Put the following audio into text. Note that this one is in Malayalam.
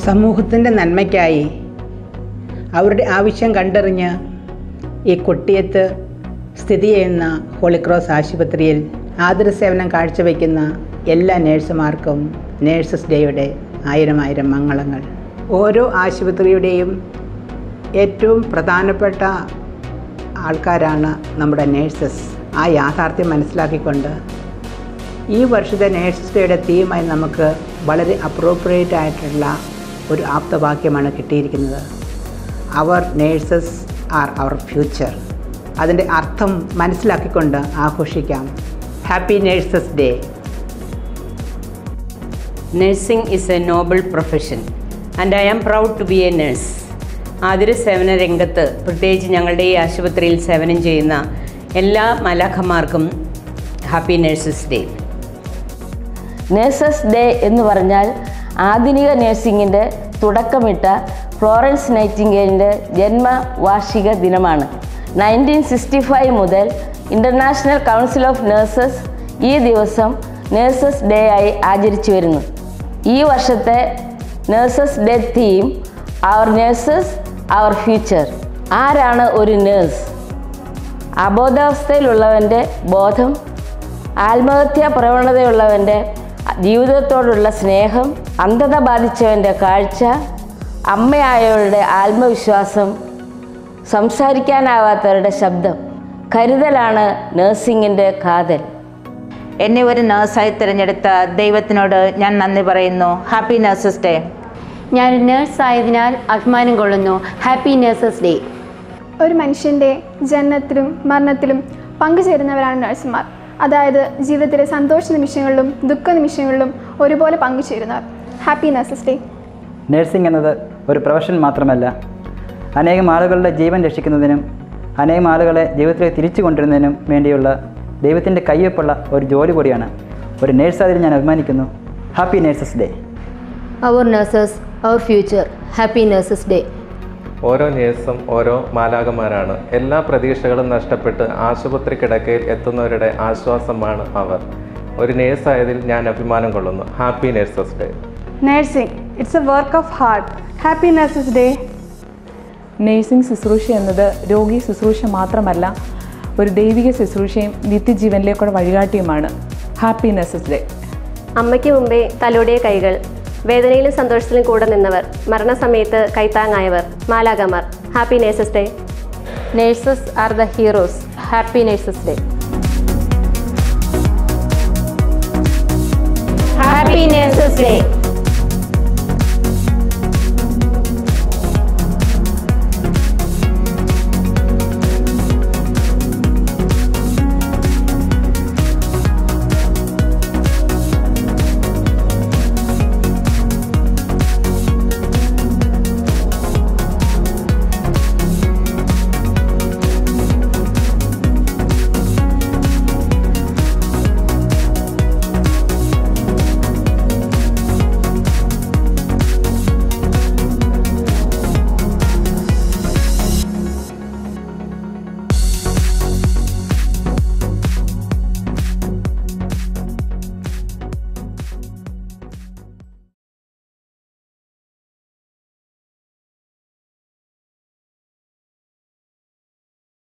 സമൂഹത്തിൻ്റെ നന്മയ്ക്കായി അവരുടെ ആവശ്യം കണ്ടറിഞ്ഞ് ഈ കുട്ടിയത്ത് സ്ഥിതി ചെയ്യുന്ന ഹോളിക്രോസ് ആശുപത്രിയിൽ ആതുര സേവനം കാഴ്ചവെക്കുന്ന എല്ലാ നേഴ്സുമാർക്കും നേഴ്സസ് ഡേയുടെ ആയിരം ആയിരം മംഗളങ്ങൾ ഓരോ ആശുപത്രിയുടെയും ഏറ്റവും പ്രധാനപ്പെട്ട ആൾക്കാരാണ് നമ്മുടെ നേഴ്സസ് ആ യാഥാർത്ഥ്യം മനസ്സിലാക്കിക്കൊണ്ട് ഈ വർഷത്തെ നേഴ്സസ് ഡേയുടെ തീമായി നമുക്ക് വളരെ അപ്രോപ്രിയേറ്റ് ആയിട്ടുള്ള ഒരു ആപ്തവാക്യമാണ് കിട്ടിയിരിക്കുന്നത് our nurses are our future അതിൻ്റെ അർത്ഥം മനസ്സിലാക്കിക്കൊണ്ട് ആഘോഷിക്കാം happy nurses day Nursing is a noble profession and I am proud to be a nurse. ആതുര സേവന രംഗത്ത് പ്രത്യേകിച്ച് ഞങ്ങളുടെ ഈ ആശുപത്രിയിൽ സേവനം ചെയ്യുന്ന എല്ലാ മലാഖമാർക്കും happy nurses day nurses day എന്ന് പറഞ്ഞാൽ ആധുനിക നേഴ്സിംഗിൻ്റെ തുടക്കമിട്ട ഫ്ലോറൻസ് നൈറ്റിംഗേലിൻ്റെ ജന്മവാർഷിക ദിനമാണ് നയൻറ്റീൻ സിക്സ്റ്റി ഫൈവ് മുതൽ ഇൻ്റർനാഷണൽ കൗൺസിൽ ഓഫ് നേഴ്സസ് ഈ ദിവസം നേഴ്സസ് ഡേ ആയി ആചരിച്ചു വരുന്നു ഈ വർഷത്തെ nurses day theme our nurses our future ആരാണ് ഒരു നേഴ്സ് അബോധാവസ്ഥയിലുള്ളവൻ്റെ ബോധം ആത്മഹത്യാ പ്രവണതയുള്ളവൻ്റെ ജീവിതത്തോടുള്ള സ്നേഹം അന്ധത ബാധിച്ചവൻ്റെ കാഴ്ച അമ്മയായവരുടെ ആത്മവിശ്വാസം സംസാരിക്കാനാവാത്തവരുടെ ശബ്ദം കരുതലാണ് നേഴ്സിങ്ങിൻ്റെ കാതൽ എന്നെ ഒരു നേഴ്സായി തിരഞ്ഞെടുത്ത ദൈവത്തിനോട് ഞാൻ നന്ദി പറയുന്നു ഹാപ്പി നേഴ്സസ് ഡേ ഞാനൊരു നേഴ്സ് ആയതിനാൽ അഭിമാനം കൊള്ളുന്നു ഹാപ്പി നേഴ്സസ് ഡേ ഒരു മനുഷ്യൻ്റെ ജനനത്തിലും മരണത്തിലും പങ്കുചേരുന്നവരാണ് നഴ്സുമാർ അതായത് ജീവിതത്തിലെ സന്തോഷ നിമിഷങ്ങളിലും ദുഃഖ നിമിഷങ്ങളിലും ഒരുപോലെ പങ്കുചേരുന്നവർ ഹാപ്പി നഴ്സസ് ഡേ നഴ്സിംഗ് എന്നത് ഒരു പ്രൊഫഷൻ മാത്രമല്ല അനേകം ആളുകളുടെ ജീവൻ രക്ഷിക്കുന്നതിനും അനേകം ആളുകളെ ജീവിതത്തിലേക്ക് തിരിച്ചു കൊണ്ടുവരുന്നതിനും വേണ്ടിയുള്ള ദൈവത്തിൻ്റെ കയ്യൊപ്പുള്ള ഒരു ജോലി കൂടിയാണ് ഒരു നേഴ്സ് അതിൽ ഞാൻ അഭിമാനിക്കുന്നു happy nurses day our nurses our future happy nurses day ഓരോ നേഴ്സും ഓരോ മാലാകന്മാരാണ് എല്ലാ പ്രതീക്ഷകളും നഷ്ടപ്പെട്ട് ആശുപത്രി കിടക്കയിൽ എത്തുന്നവരുടെ ആശ്വാസമാണ് അവർ ഒരു നേഴ്സായതിൽ ഞാൻ അഭിമാനം കൊള്ളുന്നു happy nurses day Nursing, it's a work of heart. Happy Nurses Day. Nursing ശുശ്രൂഷ എന്നത് രോഗി ശുശ്രൂഷ മാത്രമല്ല ഒരു ദൈവിക ശുശ്രൂഷയും നിത്യജീവനിലേക്കുള്ള വഴികാട്ടിയുമാണ് ഹാപ്പി നഴ്സസ് ഡേ അമ്മയ്ക്ക് മുമ്പേ തലോടിയ കൈകൾ വേദനയിലും സന്തോഷത്തിലും കൂടെ നിന്നവർ മരണസമയത്ത് കൈത്താങ്ങായവർ മാലാകമാർ happy nurses day nurses are the heroes happy nurses day happy nurses day